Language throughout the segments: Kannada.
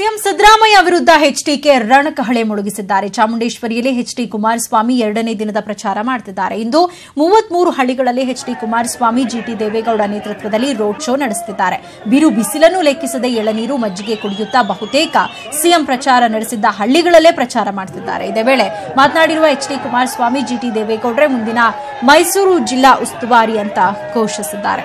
ಸಿಎಂ ಸಿದ್ದರಾಮಯ್ಯ ವಿರುದ್ಧ ಎಚ್ಡಿಕೆ ರಣಕಹಳೆ ಮೊಳಗಿಸಿದ್ದಾರೆ ಚಾಮುಂಡೇಶ್ವರಿಯಲ್ಲಿ ಎಚ್ಡಿ ಕುಮಾರಸ್ವಾಮಿ ಎರಡನೇ ದಿನದ ಪ್ರಚಾರ ಮಾಡುತ್ತಿದ್ದಾರೆ ಇಂದು ಮೂವತ್ಮೂರು ಹಳ್ಳಿಗಳಲ್ಲಿ ಎಚ್ಡಿ ಕುಮಾರಸ್ವಾಮಿ ಜಿಟಿ ದೇವೇಗೌಡ ನೇತೃತ್ವದಲ್ಲಿ ರೋಡ್ ಶೋ ನಡೆಸುತ್ತಿದ್ದಾರೆ ಬಿರು ಬಿಸಿಲನ್ನು ಲೆಕ್ಕಿಸದೆ ಎಳನೀರು ಮಜ್ಜಿಗೆ ಕುಡಿಯುತ್ತಾ ಬಹುತೇಕ ಸಿಎಂ ಪ್ರಚಾರ ನಡೆಸಿದ್ದ ಹಳ್ಳಿಗಳಲ್ಲೇ ಪ್ರಚಾರ ಮಾಡುತ್ತಿದ್ದಾರೆ ಇದೇ ವೇಳೆ ಮಾತನಾಡಿರುವ ಎಚ್ಡಿ ಕುಮಾರಸ್ವಾಮಿ ಜಿಟಿ ದೇವೇಗೌಡ್ರೆ ಮುಂದಿನ ಮೈಸೂರು ಜಿಲ್ಲಾ ಉಸ್ತುವಾರಿ ಅಂತ ಘೋಷಿಸಿದ್ದಾರೆ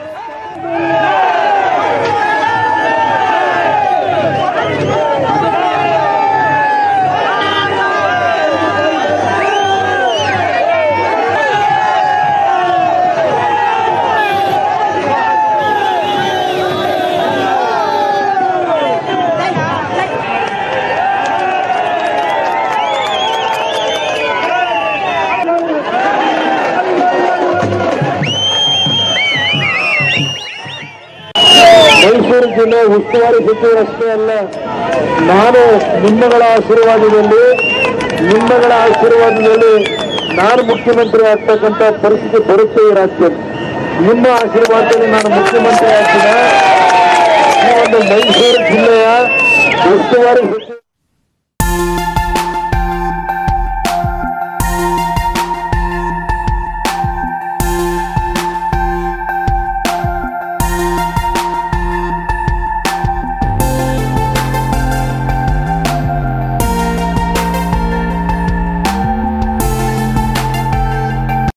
ಮೈಸೂರು ಜಿಲ್ಲೆ ಉಸ್ತುವಾರಿ ಸಚಿವರಷ್ಟೇ ಅಲ್ಲ ನಾನು ನಿಮ್ಮಗಳ ಆಶೀರ್ವಾದದಲ್ಲಿ ನಿಮ್ಮಗಳ ಆಶೀರ್ವಾದದಲ್ಲಿ ನಾನು ಮುಖ್ಯಮಂತ್ರಿ ಆಗ್ತಕ್ಕಂಥ ಪರಿಸ್ಥಿತಿ ಬರುತ್ತೆ ಈ ರಾಜ್ಯದಲ್ಲಿ ನಿಮ್ಮ ಆಶೀರ್ವಾದದಲ್ಲಿ ನಾನು ಮುಖ್ಯಮಂತ್ರಿ ಆಗ್ತೀನಿ ಈ ಒಂದು ಮೈಸೂರು ಜಿಲ್ಲೆಯ ಉಸ್ತುವಾರಿ